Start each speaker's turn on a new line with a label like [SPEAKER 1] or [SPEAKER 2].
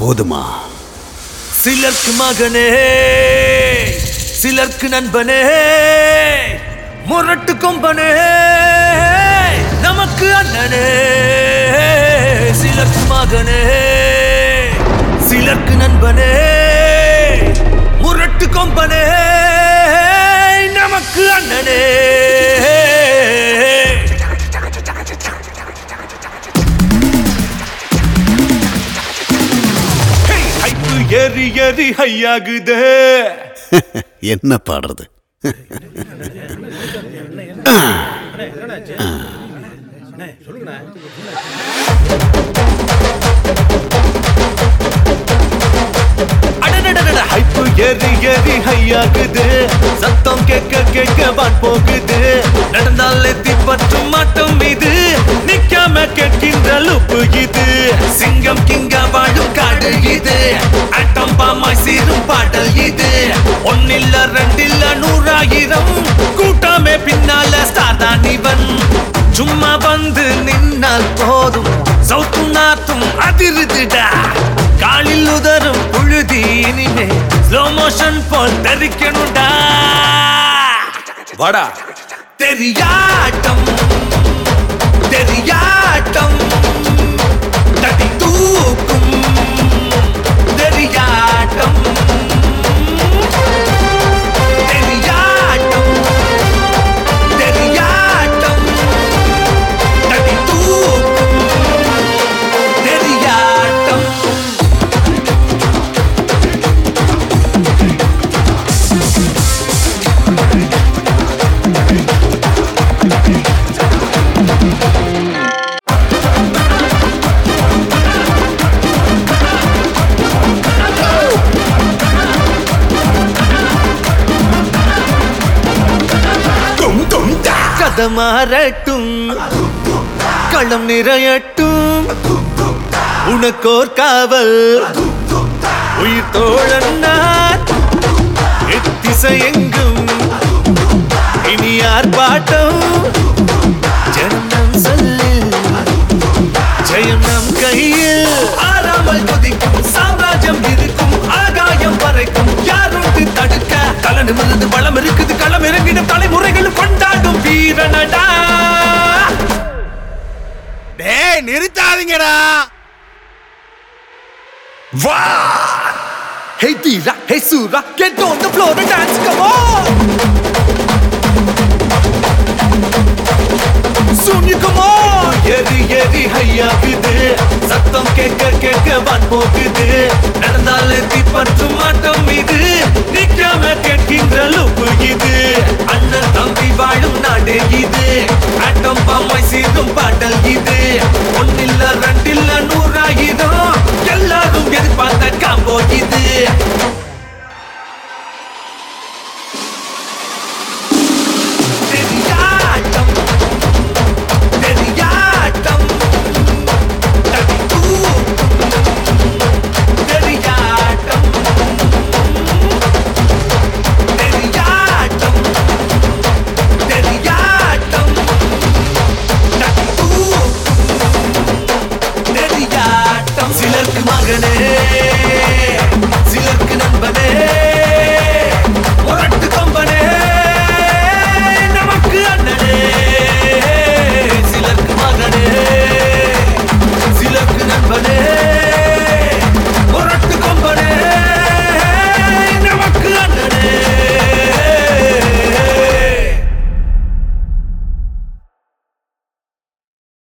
[SPEAKER 1] போதுமா
[SPEAKER 2] சிலர்க்கு மகனே சிலர்க்கு நண்பனே முரட்டு கொம்பனே நமக்கு அண்ணனே சிலர்க்கு மகனே சிலர்க்கு நண்பனே முரட்டு கொம்பனே நமக்கு அண்ணனே ஹே, ஹைப்பு ஏறி ஏறி ஹையாகுதே
[SPEAKER 1] என்ன பாடுறது
[SPEAKER 2] அடடடடட, ஹைப்பு ஏறி ஏறி ஹையாகுது சத்தம் கேட்க கேட்க வான் போகுது நடந்தாலே தீப்பற்றும் மாட்டம் இது நிக்காம கேட்கின்ற லுப்பு இது சிங்கம் கிங்கா வாழும் காடு இது ஆட்டம் பாமாய் சீரும் பாடல் இது ஒன்னில்ல ரெண்டில்ல நூறாயிரம் கூட்டமே பின்னால ஸ்டார் தான் இவன் சும்மா வந்து நின்னால் போதும் சவுத்தும் நாத்தும் அதிருதுடா காலில் உதரும் புழுதி இனிமே ஸ்லோ மோஷன் போல் தெரிக்கணும்டா வாடா தெரியாட்டம் தெரியாட்டம் தட்டி தூக்கும் தெரியாட்டம் தெரியாட்டம் தெரியாட்டம் தட்டி தூக்கும் தெரியாட்டம் கதை மாறட்டும் களம் நிறையட்டும் உனக்கோர் காவல் உயிர் தோழன் நான் எத்திசை எங்கும் இனி ஆர்ப்பாட்டம் ஜனம் சொல்லில் ஜெயம் நம் கையில் ஆறாமல் கொதிக்கும் சாம்ராஜ்யம் இருக்கும் ஆகாயம் பறைக்கும் யாரோட்டு தடுக்க தலை நிமிர்ந்து பலம் இருக்குது களம் இறங்கிடும் தலைமுறைகளும் கொண்டாடும் வீரனடா
[SPEAKER 3] டேய் நிறுத்தாதீங்கடா
[SPEAKER 2] வா Hey Tira, hey Sura, get on the floor and dance, come on! Soon you come on! ஏறி ஏறி ஹையாகுது சத்தம் கேட்க கேட்க வான் போகுது நடந்தாலே தீப்பற்றும் மாட்டம் இது